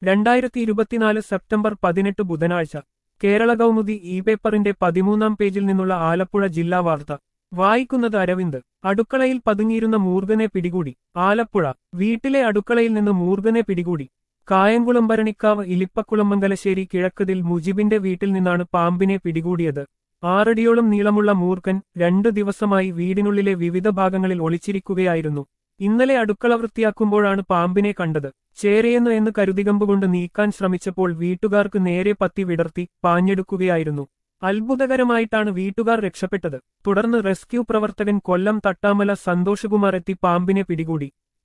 രണ്ടായിരത്തി ഇരുപത്തിനാല് സെപ്റ്റംബർ പതിനെട്ട് ബുധനാഴ്ച കേരള കൗമുദി ഇ പേപ്പറിന്റെ പതിമൂന്നാം പേജിൽ നിന്നുള്ള ആലപ്പുഴ ജില്ലാ വാർത്ത വായിക്കുന്നത് അരവിന്ദ് അടുക്കളയിൽ പതുങ്ങിയിരുന്ന മൂർഖനെ പിടികൂടി ആലപ്പുഴ വീട്ടിലെ അടുക്കളയിൽ നിന്ന് മൂർഖനെ പിടികൂടി കായംകുളം ഭരണിക്കാവ് ഇലിപ്പക്കുളമംഗലശ്ശേരി കിഴക്കതിൽ മുജിബിന്റെ വീട്ടിൽ നിന്നാണ് പാമ്പിനെ പിടികൂടിയത് ആറടിയോളം നീളമുള്ള മൂർഖൻ രണ്ടു ദിവസമായി വീടിനുള്ളിലെ വിവിധ ഭാഗങ്ങളിൽ ഒളിച്ചിരിക്കുകയായിരുന്നു ഇന്നലെ അടുക്കള വൃത്തിയാക്കുമ്പോഴാണ് പാമ്പിനെ കണ്ടത് ചേരയെന്നു എന്ന് കരുതികമ്പുകൊണ്ട് നീക്കാൻ ശ്രമിച്ചപ്പോൾ വീട്ടുകാർക്ക് നേരെ പത്തി വിടർത്തി പാഞ്ഞെടുക്കുകയായിരുന്നു അത്ഭുതകരമായിട്ടാണ് വീട്ടുകാർ രക്ഷപ്പെട്ടത് തുടർന്ന് റെസ്ക്യൂ പ്രവർത്തകൻ കൊല്ലം തട്ടാമല സന്തോഷകുമാർ എത്തി പാമ്പിനെ പിടികൂടി